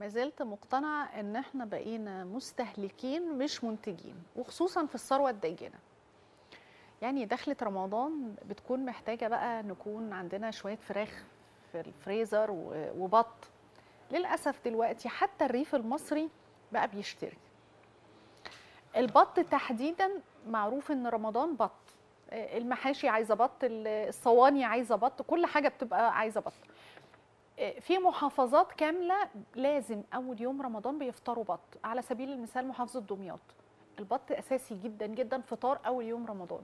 ما زلت مقتنعة إن إحنا بقينا مستهلكين مش منتجين وخصوصا في الثروة الداجنة يعني دخلة رمضان بتكون محتاجة بقى نكون عندنا شوية فراخ في الفريزر و- وبط للأسف دلوقتي حتى الريف المصري بقى بيشتري البط تحديدا معروف ان رمضان بط المحاشي عايزه بط الصواني عايزه بط كل حاجه بتبقى عايزه بط في محافظات كامله لازم اول يوم رمضان بيفطروا بط على سبيل المثال محافظه دمياط البط اساسي جدا جدا فطار اول يوم رمضان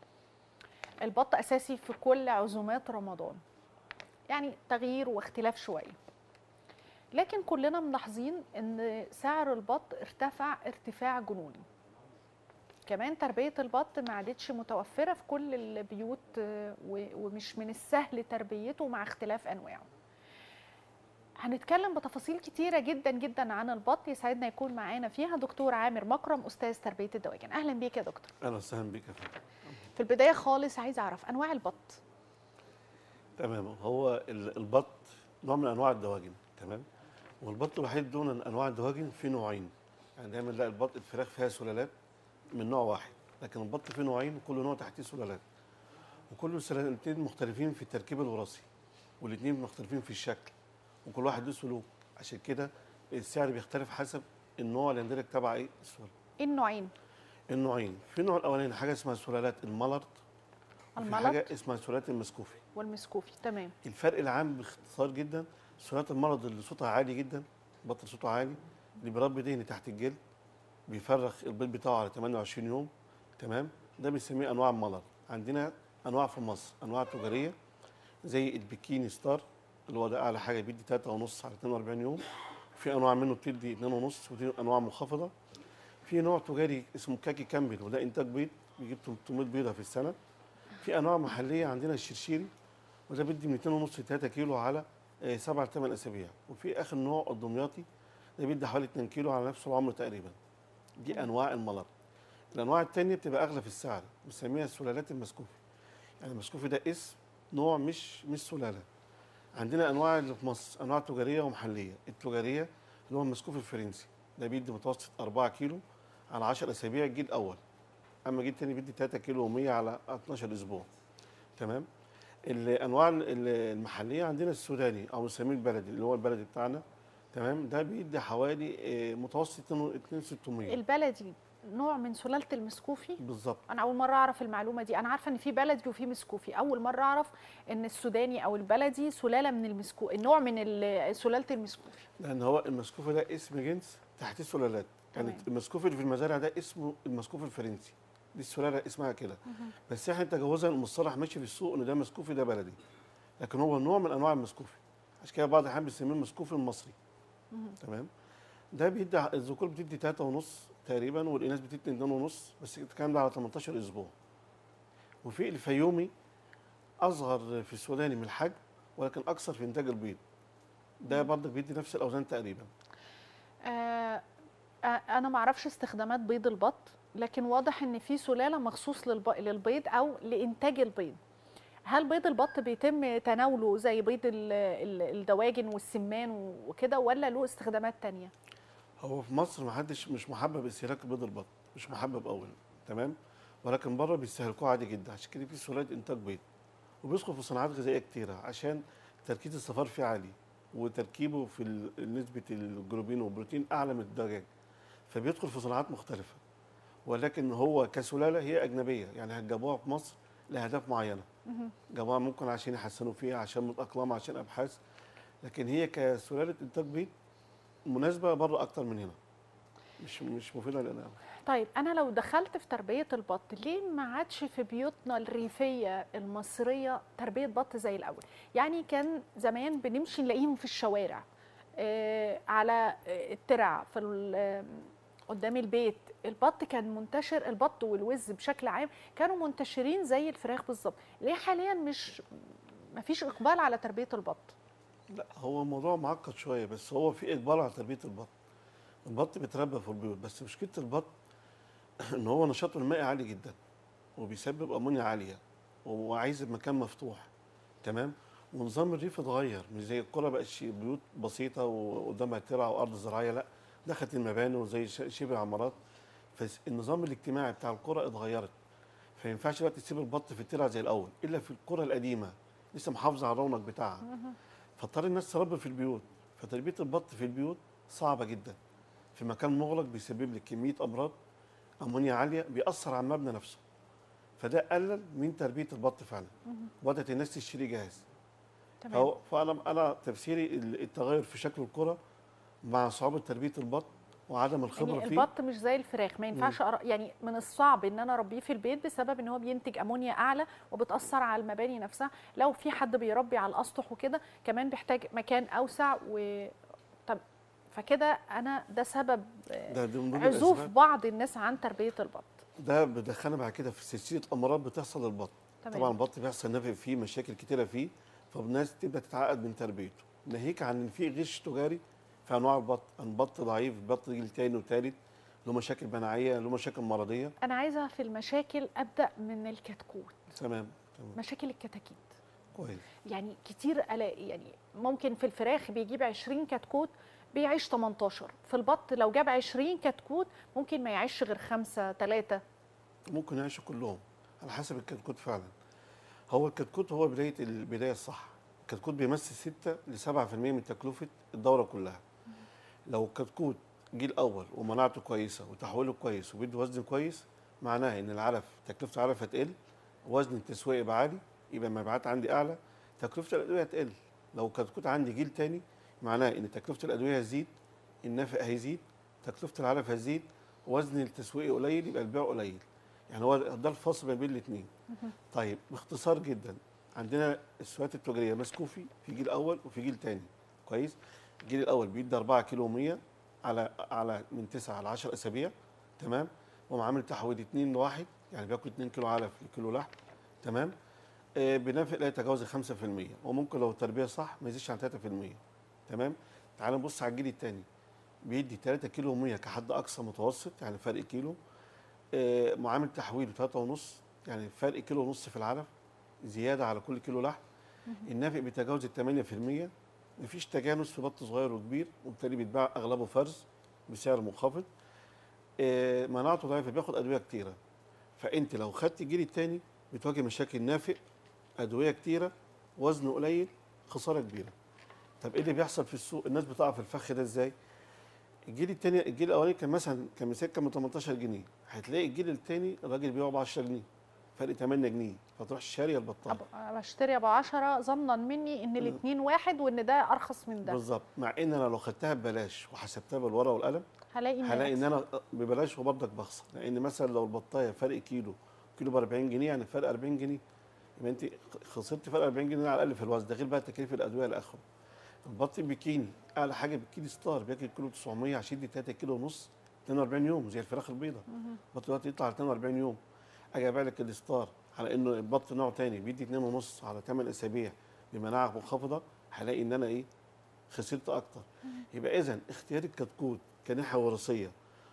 البط اساسي في كل عزومات رمضان يعني تغيير واختلاف شويه لكن كلنا ملاحظين ان سعر البط ارتفع ارتفاع جنوني كمان تربية البط ما عادتش متوفرة في كل البيوت آه، و- ومش من السهل تربيته مع اختلاف أنواعه هنتكلم بتفاصيل كتيرة جدا جدا عن البط يسعدنا يكون معانا فيها دكتور عامر مكرم أستاذ تربية الدواجن أهلا بيك يا دكتور اهلا وسهلا بك يا فندم في البداية خالص عايز أعرف أنواع البط تمام هو ال- البط نوع من انواع الدواجن تمام والبط الوحيد دون انواع الدواجن في نوعين يعني دايما نلاقي البط الفراخ فيها سلالات من نوع واحد لكن البط فيه نوعين وكل نوع تحتيه سلالات وكل السلالتين مختلفين في التركيب الوراثي والاثنين مختلفين في الشكل وكل واحد له سلوك عشان كده السعر بيختلف حسب النوع اللي يندرج تبع ايه السلالة إيه النوعين النوعين في النوع الاولاني حاجه اسمها سلالات الملط وفي الملط حاجه اسمها سلالات المسكوفي والمسكوفي تمام الفرق العام باختصار جدا سلالات المرض اللي صوتها عالي جدا بطل صوته عالي اللي بيربي دهن تحت الجلد بيفرخ البيض بتاعه على 28 يوم تمام ده بنسميه انواع المرض عندنا انواع في مصر انواع تجاريه زي البكيني ستار اللي هو ده اعلى حاجه بيدي 3 ونص على 42 يوم في انواع منه بتدي 2 ونص ودي انواع منخفضه في نوع تجاري اسمه كاكي كامبل وده انتاج بيض بيجيب 300 بيضه في السنه في انواع محليه عندنا الشرشيري وده بيدي من 2 ونص ل 3 كيلو على 7 ل 8 اسابيع وفي اخر نوع الدمياطي ده بيدي حوالي 2 كيلو على نفس العمر تقريبا دي انواع الملط الانواع الثانيه بتبقى اغلى في السعر بنسميها السلالات المسكوفي يعني المسكوفي ده اسم نوع مش مش سلاله عندنا انواع اللي في مصر انواع تجاريه ومحليه التجاريه اللي هو المسكوفي الفرنسي ده بيدي متوسط 4 كيلو على 10 اسابيع الجيل الاول اما الجيل الثاني بيدي 3 كيلو و100 على 12 اسبوع تمام الانواع ال- ال- المحليه عندنا السوداني او بنسميه البلدي اللي هو البلدي بتاعنا تمام ده بيدي حوالي آه، متوسط 2600 البلدي نوع من سلالة المسكوفي بالظبط انا اول مره اعرف المعلومه دي انا عارفه ان في بلدي وفي مسكوفي اول مره اعرف ان السوداني او البلدي سلاله من المسكو النوع من ال- سلاله المسكوفي لان هو المسكوفي ده اسم جنس تحت سلالات يعني تمام. المسكوفي اللي في المزارع ده اسمه المسكوفي الفرنسي دي السلاله اسمها كده بس احنا تجاوزا المصطلح ماشي في السوق ان ده مسكوفي ده بلدي لكن هو نوع من انواع المسكوفي عشان كده بعض الاحيان بيسميه المسكوفي المصري تمام ده بيدي الذكور بتدي 3 ونص تقريبا والاناث بتدي 2 ونص بس الكلام ده على 18 اسبوع وفي الفيومي اصغر في السوداني من الحجم ولكن اكثر في انتاج البيض ده برضك بيدي نفس الاوزان تقريبا آه آه، انا ما اعرفش استخدامات بيض البط لكن واضح ان في سلاله مخصوص للب... للبيض او لانتاج البيض هل بيض البط بيتم تناوله زي بيض ال- ال- الدواجن والسمان وكده ولا له استخدامات تانية هو في مصر ما حدش مش محبب استهلاك بيض البط مش محبب قوي تمام ولكن بره بيستهلكوه عادي جدا عشان كده في سلالة انتاج بيض وبيدخل في صناعات غذائيه كتيره عشان تركيز الصفار فيه عالي وتركيبه في ال- نسبه الجلوبين والبروتين اعلى من الدجاج فبيدخل في صناعات مختلفه ولكن هو كسلاله هي اجنبيه يعني هتجابوها في مصر لاهداف معينه جابوها ممكن عشان يحسنوا فيها عشان متاقلمه عشان ابحاث لكن هي كسلاله انتاج بيض مناسبه بره اكتر من هنا مش مش مفيده لنا أوي. طيب انا لو دخلت في تربيه البط ليه ما عادش في بيوتنا الريفيه المصريه تربيه بط زي الاول يعني كان زمان بنمشي نلاقيهم في الشوارع آه على آه، الترع في ال- آه، قدام البيت البط كان منتشر البط والوز بشكل عام كانوا منتشرين زي الفراخ بالظبط ليه حاليا مش ما فيش اقبال على تربيه البط لا هو الموضوع معقد شويه بس هو في اقبال على تربيه البط البط بيتربى في البيوت بس مشكله البط ان هو نشاطه المائي عالي جدا وبيسبب امونيا عاليه وعايز مكان مفتوح تمام ونظام الريف اتغير مش زي القرى بقت شي- بيوت بسيطه وقدامها ترع وارض زراعيه لا دخلت المباني وزي ش- شبه عمارات فالنظام الاجتماعي بتاع القرى اتغيرت فما ينفعش دلوقتي تسيب البط في الترع زي الاول الا في القرى القديمه لسه محافظه على الرونق بتاعها فاضطر الناس تربي في البيوت فتربيه البط في البيوت صعبه جدا في مكان مغلق بيسبب لك كميه امراض امونيا عاليه بيأثر على المبنى نفسه فده قلل من تربيه البط فعلا بدات الناس تشتري جاهز تمام فهو فانا انا تفسيري التغير في شكل الكره مع صعوبه تربيه البط وعدم الخبره يعني فيه البط مش زي الفراخ ما ينفعش أر... يعني من الصعب ان انا اربيه في البيت بسبب ان هو بينتج امونيا اعلى وبتاثر على المباني نفسها لو في حد بيربي على الاسطح وكده كمان بيحتاج مكان اوسع و طب فكده انا ده سبب آه، ده ده من ضمن عزوف الأسباب. بعض الناس عن تربيه البط ده بدخلنا بعد كده في سلسله امراض بتحصل للبط تمام. طبعا البط بيحصل نفق فيه مشاكل كتيره فيه فالناس تبدا تتعقد من تربيته ناهيك عن ان في غش تجاري في انواع البط البط ضعيف بط جيل تاني وتالت له مشاكل مناعيه له مشاكل مرضيه انا عايزه في المشاكل ابدا من الكتكوت تمام تمام مشاكل الكتاكيت كويس يعني كتير الاقي يعني ممكن في الفراخ بيجيب 20 كتكوت بيعيش 18 في البط لو جاب 20 كتكوت ممكن ما يعيش غير خمسة ثلاثة ممكن يعيشوا كلهم على حسب الكتكوت فعلا هو الكتكوت هو بدايه البدايه الصح الكتكوت بيمثل 6 ل 7% من تكلفه الدوره كلها لو الكتكوت جيل اول ومناعته كويسه وتحويله كويس وبيدي وزن كويس معناها ان العلف تكلفه العلف هتقل وزن التسويق يبقى عالي يبقى المبيعات عندي اعلى تكلفه الادويه هتقل لو الكتكوت عندي جيل تاني معناه ان تكلفه الادويه هتزيد النفق هيزيد تكلفه العلف هتزيد وزن التسويق قليل يبقى البيع قليل يعني هو ده الفصل ما بين الاثنين طيب باختصار جدا عندنا السوات التجاريه مسكوفي في جيل اول وفي جيل تاني كويس الجيل الاول بيدي 4 كيلو 100 على على من 9 على 10 اسابيع تمام ومعامل تحويل 2 لواحد يعني بياكل 2 كيلو علف لكيلو لحم تمام آه بنفق لا يتجاوز 5% وممكن لو التربيه صح ما يزيدش عن 3% تمام تعال نبص على الجيل الثاني بيدي 3 كيلو 100 كحد اقصى متوسط يعني فرق كيلو آه معامل تحويل 3 ونص يعني فرق كيلو ونص في العلف زياده على كل كيلو لحم النافق بيتجاوز ال 8% مفيش تجانس في بط صغير وكبير وبالتالي بيتباع اغلبه فرز بسعر منخفض آه، مناعته ضعيفه بياخد ادويه كتيره فانت لو خدت الجيل الثاني بتواجه مشاكل نافق ادويه كتيره وزن قليل خساره كبيره طب ايه اللي بيحصل في السوق الناس بتقع في الفخ ده ازاي الجيل الثاني الجيل الاولاني كان مثلا كان مسكه من 18 جنيه هتلاقي الجيل الثاني الراجل بيبيعه ب 10 جنيه فرق 8 جنيه فتروح شاريه البطال أب- بشتري ابو 10 ظنا مني ان الاثنين واحد وان ده ارخص من ده بالظبط مع ان انا لو خدتها ببلاش وحسبتها بالورقه والقلم هلاقي إن هلاقي ان أكسب. انا ببلاش وبرضك بخسر لان مثلا لو البطايه فرق كيلو كيلو ب 40 جنيه يعني فرق 40 جنيه يبقى انت خسرت فرق 40 جنيه على الاقل في الوزن ده غير بقى تكاليف الادويه لاخره البط البكيني اعلى حاجه بالكيلو ستار بياكل كيلو 900 عشان يدي 3 كيلو ونص 42 يوم زي الفراخ البيضاء البط دلوقتي يطلع على 42 يوم اجي ابيع لك الستار على انه البط نوع تاني بيدي 2 ونص على 8 اسابيع بمناعه منخفضه هلاقي ان انا ايه خسرت اكتر يبقى اذا اختيار الكتكوت كناحيه وراثيه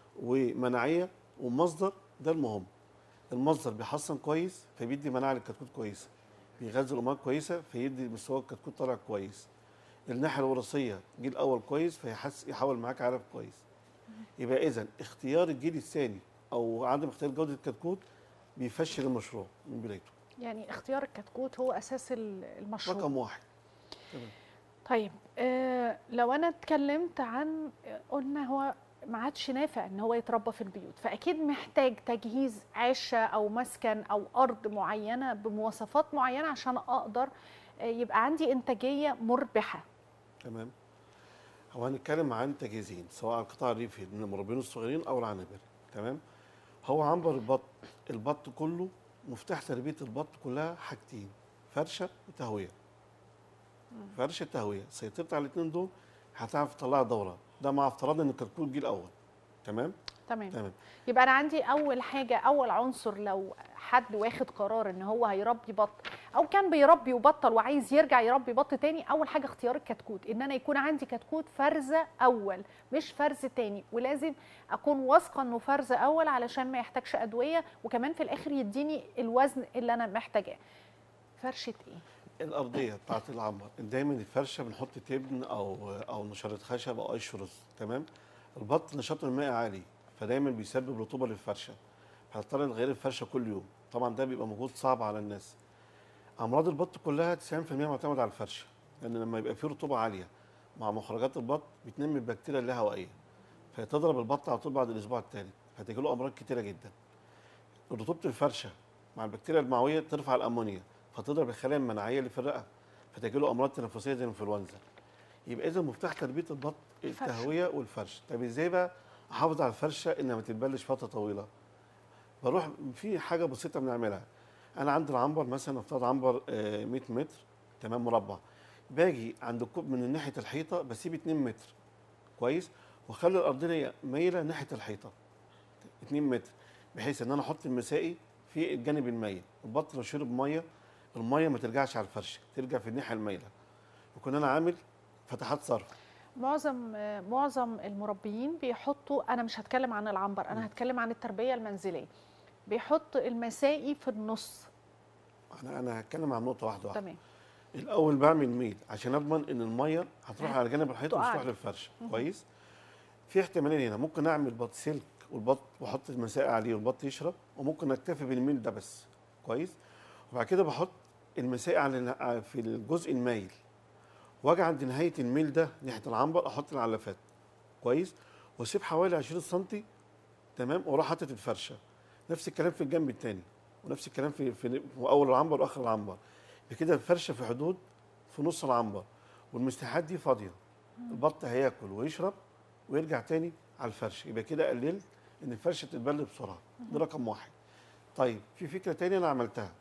ومناعيه ومصدر ده المهم المصدر بيحصن كويس فبيدي مناعه للكتكوت كويسه بيغذي الامهات كويسه فيدي مستوى الكتكوت طالع كويس الناحيه الوراثيه جيل اول كويس فيحس يحول معاك علف كويس يبقى اذا اختيار الجيل الثاني او عدم اختيار جوده الكتكوت بيفشل المشروع من بدايته يعني اختيار الكتكوت هو اساس ال- المشروع رقم واحد تمام طيب آه لو انا اتكلمت عن قلنا هو ما عادش نافع ان هو يتربى في البيوت فاكيد محتاج تجهيز عشه او مسكن او ارض معينه بمواصفات معينه عشان اقدر آه، يبقى عندي انتاجيه مربحه تمام هو هنتكلم عن تجهيزين سواء على القطاع الريفي من المربين الصغيرين او العنابر تمام هو عنبر البط البط كله مفتاح تربيه البط كلها حاجتين فرشه وتهويه فرشه تهويه سيطرت على الاثنين دول هتعرف تطلع دوره ده مع افتراض ان الكتكوت جيل اول تمام تمام تمام يبقى انا عندي اول حاجه اول عنصر لو حد واخد قرار ان هو هيربي بط او كان بيربي وبطل وعايز يرجع يربي بط تاني اول حاجه اختيار الكتكوت ان انا يكون عندي كتكوت فرزه اول مش فرز تاني ولازم اكون واثقه انه فرز اول علشان ما يحتاجش ادويه وكمان في الاخر يديني الوزن اللي انا محتاجاه فرشه ايه الارضيه بتاعت العنبر دايما الفرشه بنحط تبن او او نشاره خشب او اي شرز تمام البط نشاطه المائي عالي فدايما بيسبب رطوبه للفرشه فهنضطر نغير الفرشه كل يوم طبعا ده بيبقى مجهود صعب على الناس امراض البط كلها 90% معتمده على الفرشه لان لما يبقى فيه رطوبه عاليه مع مخرجات البط بتنمي البكتيريا اللاهوائيه فتضرب البط على طول بعد الاسبوع الثالث فتجي له امراض كتيره جدا رطوبه الفرشه مع البكتيريا المعويه ترفع الامونيا فتضرب الخلايا المناعيه اللي في الرئه فتجي له امراض تنفسيه زي الانفلونزا يبقى اذا مفتاح تربيه البط الفرشة. التهويه والفرش طب ازاي بقى احافظ على الفرشه انها ما تتبلش فتره طويله بروح في حاجه بسيطه بنعملها انا عندي العنبر مثلا افترض عنبر آه، 100 متر تمام مربع باجي عند الكوب من ناحيه الحيطه بسيب 2 متر كويس واخلي الارضيه مايله ناحيه الحيطه 2 متر بحيث ان انا احط المسائي في الجانب المايل البط لو شرب ميه الميه ما ترجعش على الفرش ترجع في الناحيه المايله وكون انا عامل فتحات صرف معظم آه، معظم المربيين بيحطوا انا مش هتكلم عن العنبر انا هتكلم عن التربيه المنزليه بيحط المسائي في النص انا انا هتكلم عن نقطه واحده واحده تمام الاول بعمل ميل عشان اضمن ان الميه هتروح على جانب الحيطه ومش تقع. تروح للفرش كويس في احتمالين هنا ممكن اعمل بط سلك والبط واحط المسائل عليه والبط يشرب وممكن اكتفي بالميل ده بس كويس وبعد كده بحط المسائل على في الجزء المايل واجي عند نهايه الميل ده ناحيه العنبر احط العلافات كويس واسيب حوالي 20 سم تمام واروح حاطط الفرشه نفس الكلام في الجنب الثاني ونفس الكلام في في اول العنبر واخر العنبر بكده الفرشه في حدود في نص العنبر والمساحات دي فاضيه البط هياكل ويشرب ويرجع تاني على الفرش يبقى كده قللت ان الفرشه تتبل بسرعه ده رقم واحد طيب في فكره تانية انا عملتها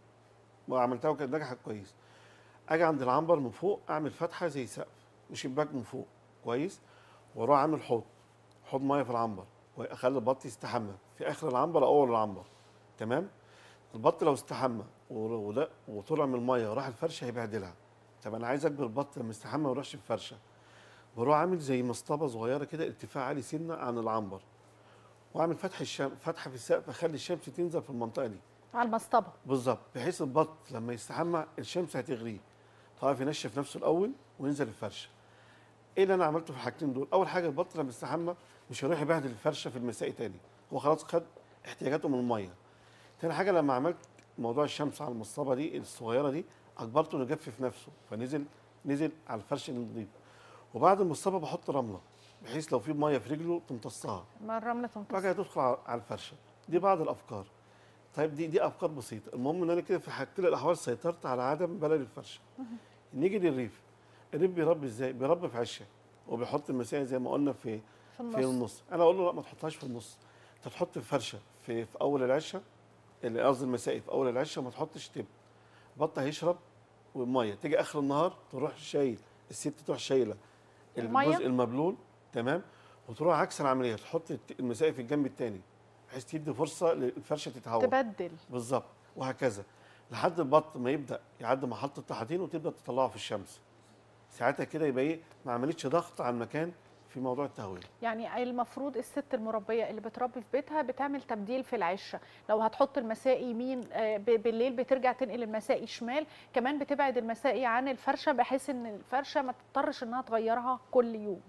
وعملتها وكانت نجحت كويس اجي عند العنبر من فوق اعمل فتحه زي سقف وشباك من فوق كويس واروح اعمل حوض حوض ميه في العنبر واخلي البط يستحمى في اخر العنبر او اول العنبر تمام البط لو استحمى ور- وده وطلع من الميه وراح الفرشه هيبهدلها طب انا عايز اجبر البط لما يستحمى ما يروحش الفرشه بروح عامل زي مسطبه صغيره كده ارتفاع عالي سنه عن العنبر واعمل فتح الشمس فتحه في السقف اخلي الشمس تنزل في المنطقه دي على المصطبه بالظبط بحيث البط لما يستحمى الشمس هتغريه فيعرف ينشف نفسه الاول وينزل الفرشه ايه اللي انا عملته في الحاجتين دول اول حاجه البط لما يستحمى مش هيروح يبهدل الفرشه في المساء تاني هو خلاص خد احتياجاته من الميه تاني حاجه لما عملت موضوع الشمس على المصطبه دي الصغيره دي اجبرته انه يجفف نفسه فنزل نزل على الفرش النظيف وبعد المصطبه بحط رمله بحيث لو في ميه في رجله تمتصها ما الرمله تمتص بعد كده تدخل على على الفرشه دي بعض الافكار طيب دي دي افكار بسيطه المهم ان انا كده في كل الاحوال سيطرت على عدم بلد الفرشه نيجي للريف الريف بيربي ازاي بيربي في عشه وبيحط المسائل زي ما قلنا في في في النص النص انا اقول له لا ما تحطهاش في النص انت تحط الفرشه في في اول العشه اللي قصدي المسائل في اول العشه ما تحطش تب بط هيشرب والميه تيجي اخر النهار تروح شايل الست تروح شايله المية؟ الجزء المبلول تمام وتروح عكس العمليه تحط الت- المسائل في الجنب الثاني بحيث تدي فرصه للفرشه تتهوى تبدل بالظبط وهكذا لحد البط ما يبدا يعدي محطه التحضير وتبدا تطلعه في الشمس ساعتها كده يبقى ايه ما عملتش ضغط على المكان في موضوع التهويه يعني المفروض الست المربيه اللي بتربي في بيتها بتعمل تبديل في العشه لو هتحط المساء يمين آه، ب- بالليل بترجع تنقل المساء شمال كمان بتبعد المساء عن الفرشه بحيث ان الفرشه ما تضطرش انها تغيرها كل يوم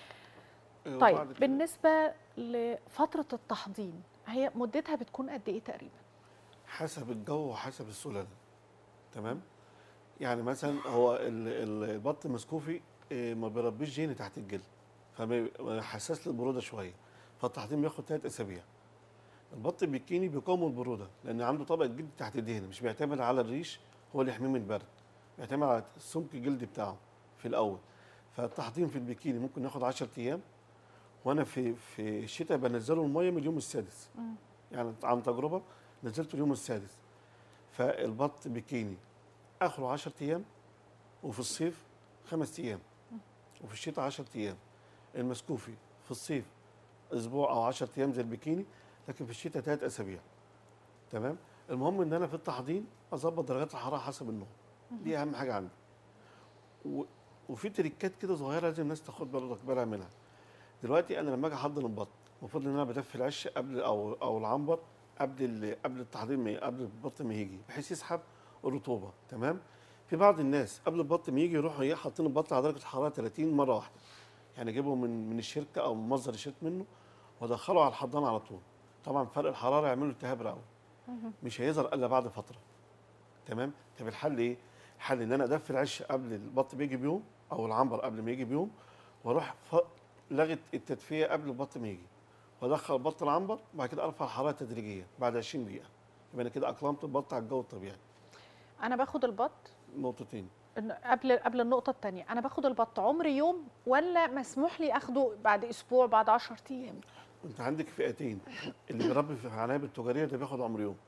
طيب وبعد كده- بالنسبه لفتره التحضير هي مدتها بتكون قد ايه تقريبا حسب الجو وحسب السلاله تمام يعني مثلا هو ال- ال- البط المسكوفي إيه، ما بيربيش جيني تحت الجلد فبيبقى حساس للبروده شويه فالتحضير بياخد ثلاث اسابيع البط البكيني بيقاوم البروده لان عنده طبقه جلد تحت الدهن مش بيعتمد على الريش هو اللي يحميه من البرد بيعتمد على سمك الجلد بتاعه في الاول فالتحضير في البكيني ممكن ياخد 10 ايام وانا في في الشتاء بنزله الميه من اليوم السادس مم. يعني عن تجربه نزلته اليوم السادس فالبط بكيني اخره 10 ايام وفي الصيف خمس ايام وفي الشتاء 10 ايام المسكوفي في الصيف اسبوع او 10 ايام زي البكيني لكن في الشتاء ثلاث اسابيع تمام المهم ان انا في التحضير اظبط درجات الحراره حسب النوع دي اهم حاجه عندي و... وفي تريكات كده صغيره لازم الناس تاخد بالك بالها منها دلوقتي انا لما اجي احضر البط المفروض ان انا بدفي العش قبل او او العنبر قبل ال- قبل التحضير ما قبل البط ما يجي بحيث يسحب الرطوبه تمام في بعض الناس قبل البط ما يجي يروحوا ايه حاطين البط على درجه الحراره 30 مره واحده يعني يجيبه من من الشركه او من مصدر الشركه منه ودخله على الحضانه على طول طبعا فرق الحراره يعمل له التهاب رئوي مش هيظهر الا بعد فتره تمام طب الحل ايه الحل ان انا ادفي العش قبل البط بيجي بيوم او العنبر قبل ما يجي بيوم واروح ف... لغت التدفئه قبل البط ما يجي وادخل البط العنبر وبعد كده ارفع الحراره تدريجيا بعد 20 دقيقه يبقى انا كده اقلمت البط على الجو الطبيعي انا باخد البط نقطتين إن قبل قبل النقطة التانية أنا باخد البط عمر يوم ولا مسموح لي أخده بعد أسبوع بعد 10 أيام؟ انت عندك فئتين اللي بيربي في العنايب التجاريه ده بياخد عمر يوم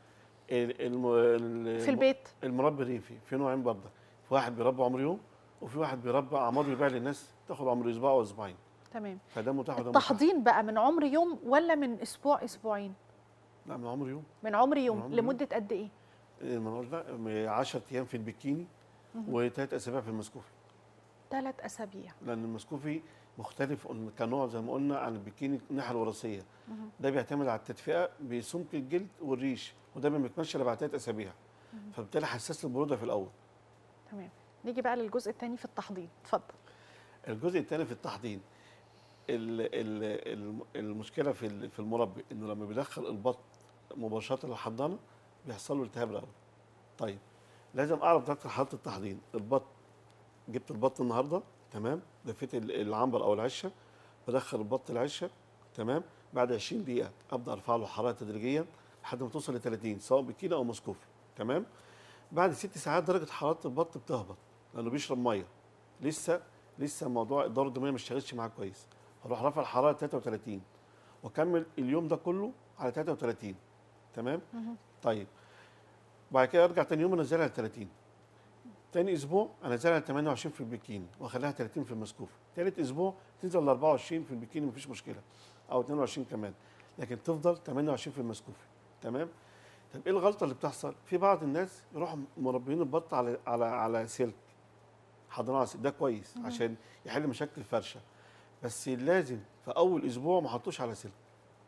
ال- الم... ال- في البيت المربي الريفي في نوعين برضه في واحد بيربي عمر يوم وفي واحد بيربي اعمار بيبيع للناس تاخد عمر اسبوع او اسبوعين تمام فده متاح وده متاح التحضين بقى من عمر يوم ولا من أسبوع أسبوعين؟ لا من عمر يوم من عمر يوم من عمر لمدة قد إيه؟ المناقش ده 10 ايام في البكيني وثلاث اسابيع في المسكوفي ثلاث أسابيع لان المسكوفي مختلف كنوع زي ما قلنا عن البكيني الناحيه الوراثيه ده بيعتمد على التدفئه بسمك الجلد والريش وده ما بيكملش الا بعد ثلاث اسابيع فبالتالي حساس للبروده في الاول تمام نيجي بقى للجزء الثاني في التحضير اتفضل الجزء الثاني في التحضير ال- ال- الم- المشكله في ال- في المربي انه لما بيدخل البط مباشره للحضانه بيحصل له التهاب رئوي طيب لازم اعرف درجه حاله التحضير البط جبت البط النهارده تمام دفيت ال- العنبر او العشه بدخل البط العشه تمام بعد 20 دقيقه ابدا ارفع له حراره تدريجيا لحد ما توصل ل 30 سواء بكيلو او مسكوفي تمام بعد ست ساعات درجه حراره البط بتهبط لانه بيشرب ميه لسه لسه موضوع الدوره الدمويه ما اشتغلش معاه كويس هروح رافع الحراره 33 واكمل اليوم ده كله على 33 تمام طيب بعد كده ارجع تاني يوم انزلها ل 30 تاني اسبوع انزلها ل 28 في البكيني واخليها 30 في المسكوف تالت اسبوع تنزل ل 24 في البكيني مفيش مشكله او 22 كمان لكن تفضل 28 في المسكوف تمام طب ايه الغلطه اللي بتحصل في بعض الناس يروحوا مربيين البط على على على سلك حضانه على سلك ده كويس عشان يحل مشاكل الفرشه بس لازم في اول اسبوع ما احطوش على سلك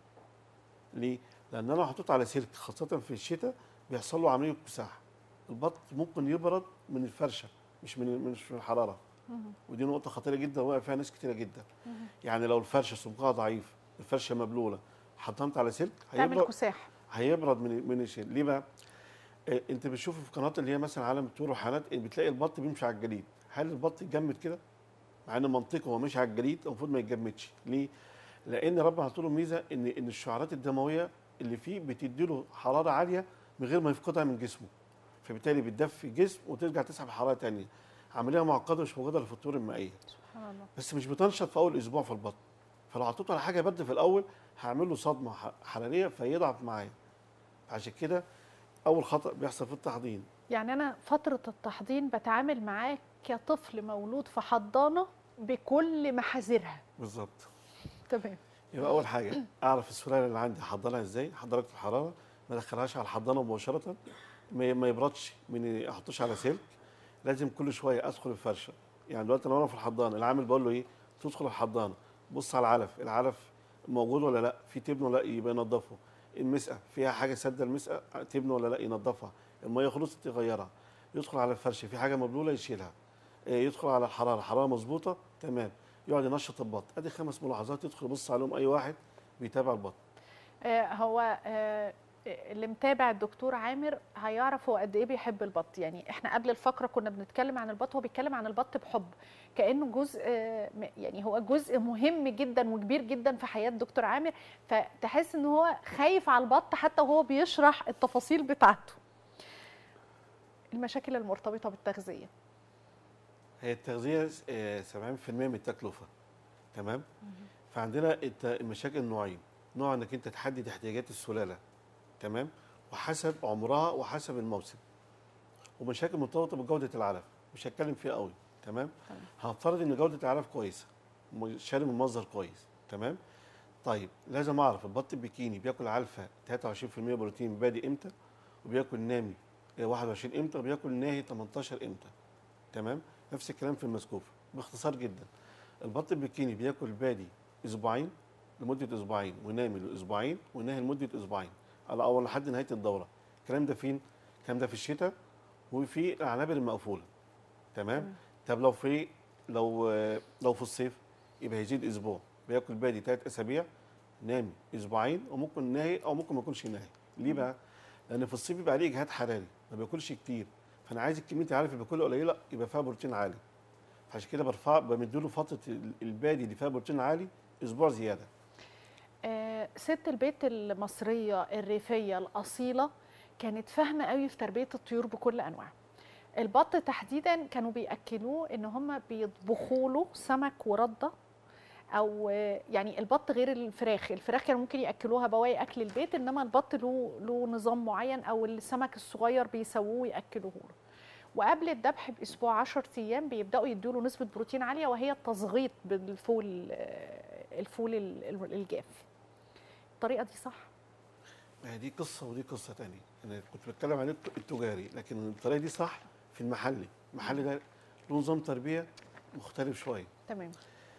ليه لان انا حطيته على سلك خاصه في الشتاء بيحصل له عمليه كساح البط ممكن يبرد من الفرشه مش من مش من الحراره ودي نقطه خطيره جدا واقع فيها ناس كتيره جدا يعني لو الفرشه سمكها ضعيف الفرشه مبلوله حطمت على سلك تعمل هيبرد كساح هيبرد من من الشيل ليه بقى؟ آه، انت بتشوف في قناه اللي هي مثلا عالم الطيور والحيوانات بتلاقي البط بيمشي على الجليد هل البط يتجمد كده؟ مع ان منطقه هو ماشي على الجليد المفروض ما يتجمدش ليه؟ لان ربنا حاطط له ميزه ان ان الشعرات الدمويه اللي فيه بتدي له حراره عاليه من غير ما يفقدها من جسمه فبالتالي بتدفي الجسم وترجع تسحب حراره ثانيه عمليه معقده مش موجوده في الطيور المائيه سبحان الله بس مش بتنشط في اول اسبوع في البطن فلو حطيته على حاجه برد في الاول هعمل له صدمه ح- حراريه فيضعف معايا عشان كده اول خطا بيحصل في التحضير يعني أنا فترة التحضير بتعامل معاه كطفل مولود في حضانة بكل محاذيرها بالظبط تمام يبقى اول حاجه اعرف السلاله اللي عندي احضرها ازاي درجه الحراره ما ادخلهاش على الحضانه مباشره ما ما يبردش من احطوش على سلك لازم كل شويه ادخل الفرشه يعني دلوقتي لو انا في الحضانه العامل بقول له ايه تدخل الحضانه بص على العلف العلف موجود ولا لا في تبن ولا لا يبقى ينضفه المسقه فيها حاجه سد المسقه تبن ولا لا ينضفها الميه خلصت يغيرها يدخل على الفرشه في حاجه مبلوله يشيلها إيه، يدخل على الحراره الحراره مظبوطه تمام يقعد ينشط البط ادي خمس ملاحظات يدخل يبص عليهم اي واحد بيتابع البط آه هو آه اللي متابع الدكتور عامر هيعرف هو قد ايه بيحب البط يعني احنا قبل الفقره كنا بنتكلم عن البط هو بيتكلم عن البط بحب كانه جزء آه، م- يعني هو جزء مهم جدا وكبير جدا في حياه دكتور عامر فتحس ان هو خايف على البط حتى وهو بيشرح التفاصيل بتاعته المشاكل المرتبطه بالتغذيه هي التغذيه آه، 70% من التكلفه تمام فعندنا الت- المشاكل نوعين نوع انك انت تحدد احتياجات السلاله تمام وحسب عمرها وحسب الموسم ومشاكل مرتبطه بجوده العلف مش هتكلم فيها قوي تمام تمام. هفترض ان جوده العلف كويسه م- شاري من مصدر كويس تمام طيب لازم اعرف البط البكيني بياكل علفه 23% بروتين بادي امتى وبياكل نامي آه، 21 امتى وبياكل ناهي 18 امتى تمام نفس الكلام في المسكوف باختصار جدا البط البكيني بياكل بادي اسبوعين لمده اسبوعين ونامي لاسبوعين وناهي لمده اسبوعين على اول لحد نهايه الدوره الكلام ده فين الكلام ده في الشتاء وفي العنابر المقفوله تمام تمام. طب لو في لو لو في الصيف يبقى هيزيد اسبوع بياكل بادي ثلاث اسابيع نامي اسبوعين وممكن ناهي او ممكن ما يكونش ناهي ليه بقى؟ لان في الصيف بيبقى عليه اجهاد حراري ما بياكلش كتير فانا عايز الكميه اللي عارف اللي باكلها قليله يبقى فيها بروتين عالي عشان كده برفع بمديله فتره ال- البادي اللي فيها بروتين عالي اسبوع زياده آه، ست البيت المصريه الريفيه الاصيله كانت فاهمه قوي في تربيه الطيور بكل انواعها البط تحديدا كانوا بياكلوه ان هم بيطبخوا له سمك ورده او آه، يعني البط غير الفراخ الفراخ كانوا ممكن ياكلوها بواقي اكل البيت انما البط له له نظام معين او السمك الصغير بيسووه وياكلوه له وقبل الذبح باسبوع 10 ايام بيبداوا يدوا له نسبه بروتين عاليه وهي التصغيط بالفول آه، الفول ال- ال- الجاف الطريقه دي صح ما هي دي قصه ودي قصه تانية انا كنت بتكلم عن الت- التجاري لكن الطريقه دي صح في المحلي المحلي ده له نظام تربيه مختلف شويه تمام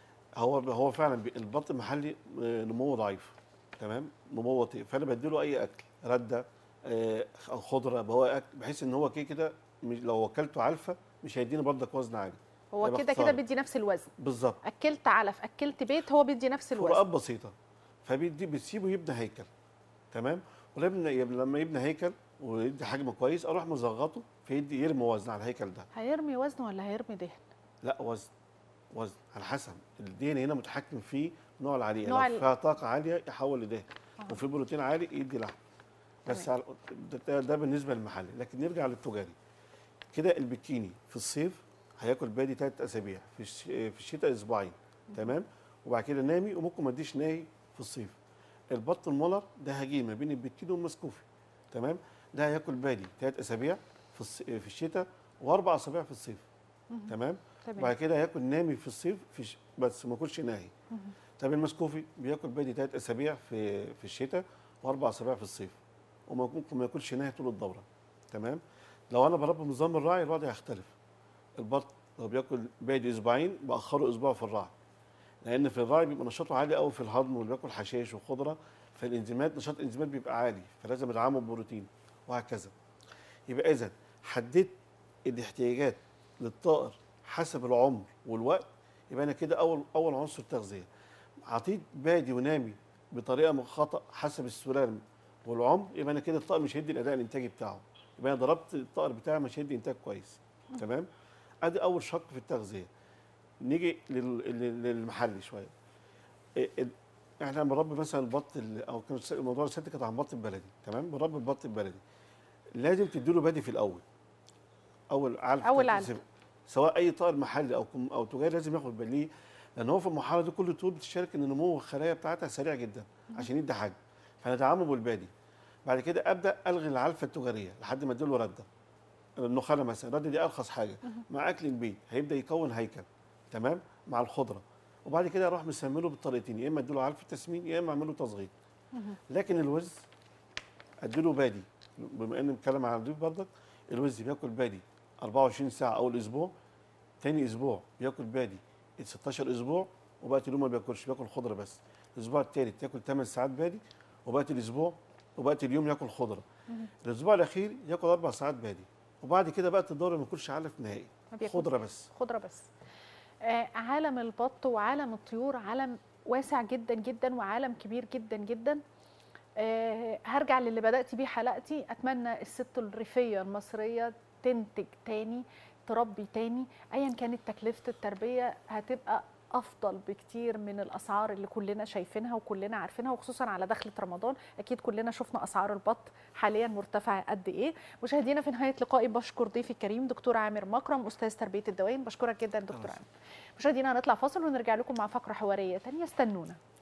هو هو فعلا بي- البط المحلي آه، نموه ضعيف تمام نموه بطيء فانا بديله اي اكل رده آه، خضره بواقي اكل بحيث ان هو كده كده مش- لو اكلته علفه مش هيديني برضك وزن عالي هو هيبقى كده كده خسارة. بيدي نفس الوزن بالظبط اكلت علف اكلت بيت هو بيدي نفس فروقات الوزن بسيطه فبيدي بتسيبه يبني هيكل تمام ولما يب- لما يبني هيكل ويدي حجم كويس اروح مزغطه فيدي يرمي وزن على الهيكل ده هيرمي وزن ولا هيرمي دهن لا وزن وزن على حسب الدهن هنا متحكم فيه نوع العاليه نوع لو ال- فيها طاقه عاليه يحول لدهن آه. وفي بروتين عالي يدي لحم بس على ده, ده, ده بالنسبه للمحلي لكن نرجع للتجاري كده البكيني في الصيف هياكل بادي ثلاث اسابيع في الش- في الشتاء اسبوعين تمام وبعد كده نامي وممكن ما اديش ناهي في الصيف البط المولر ده هجين ما بين البكيني والمسكوفي تمام ده هياكل بادي ثلاث اسابيع في الص- في الشتاء واربع اسابيع في الصيف تمام بعد تمام كده هياكل نامي في الصيف في ش... بس ما ياكلش ناهي طب المسكوفي بياكل بادي ثلاث اسابيع في في الشتاء واربع اسابيع في الصيف وممكن ما ياكلش ناهي طول الدوره تمام لو انا بربي نظام الراعي الوضع هيختلف البط لو بياكل بادي اسبوعين باخره اسبوع في الراعي لان في الراعي بيبقى نشاطه عالي قوي في الهضم واللي بياكل حشائش وخضره فالانزيمات نشاط الانزيمات بيبقى عالي فلازم ادعمه ببروتين وهكذا يبقى اذا حددت الاحتياجات للطائر حسب العمر والوقت يبقى انا كده اول اول عنصر تغذيه عطيت بادي ونامي بطريقه خطا حسب السلاله والعمر يبقى انا كده الطائر مش هيدي الاداء الانتاجي بتاعه يبقى انا ضربت الطائر بتاعي مش هيدي انتاج كويس تمام ادي اول شق في التغذيه نيجي لل- لل- للمحلي شويه إيه- ال- احنا بنربي مثلا البط ال- او كان الس- الموضوع الست كانت عن البط البلدي تمام بنربي البط البلدي لازم تديله بادي في الاول اول علف أول تلات علف. أسابيع. سواء اي طائر محلي او كم- او تجاري لازم ياخد باليه ليه؟ لان هو في المرحله دي كل طول بتشارك ان نمو الخلايا بتاعتها سريع جدا عشان يدي حجم فندعمه بالبادي بعد كده ابدا الغي العلفه التجاريه لحد ما اديله رده النخاله مثلا الرده دي ارخص حاجه مع اكل البيت هيبدا يكون هيكل تمام مع الخضره وبعد كده اروح مسمنه بالطريقتين يا اما اديله علف تسمين يا اما اعمل له تصغير لكن الوز اديله بادي بما ان بنتكلم عن الريف برضك الوز بياكل بادي 24 ساعه اول اسبوع تاني اسبوع بياكل بادي 16 اسبوع وبقت اليوم ما بياكلش بياكل خضره بس الاسبوع الثالث ياكل 8 ساعات بادي وبقت الاسبوع وبقت اليوم ياكل خضره الاسبوع الاخير ياكل اربع ساعات بادي وبعد كده بقت الدوره ما ياكلش علف نهائي ما بياكلش. خضره بس خضره بس آه، عالم البط وعالم الطيور عالم واسع جدا جدا وعالم كبير جدا جدا آه، هرجع للي بدات بيه حلقتي اتمنى الست الريفيه المصريه تنتج تاني تربي تاني ايا كانت تكلفه التربيه هتبقى افضل بكتير من الاسعار اللي كلنا شايفينها وكلنا عارفينها وخصوصا على دخله رمضان اكيد كلنا شفنا اسعار البط حاليا مرتفعه قد ايه مشاهدينا في نهايه لقائي بشكر ضيفي الكريم دكتور عامر مكرم استاذ تربيه الدواجن بشكرك جدا دكتور خلاص. عامر مشاهدينا هنطلع فاصل ونرجع لكم مع فقره حواريه تانية استنونا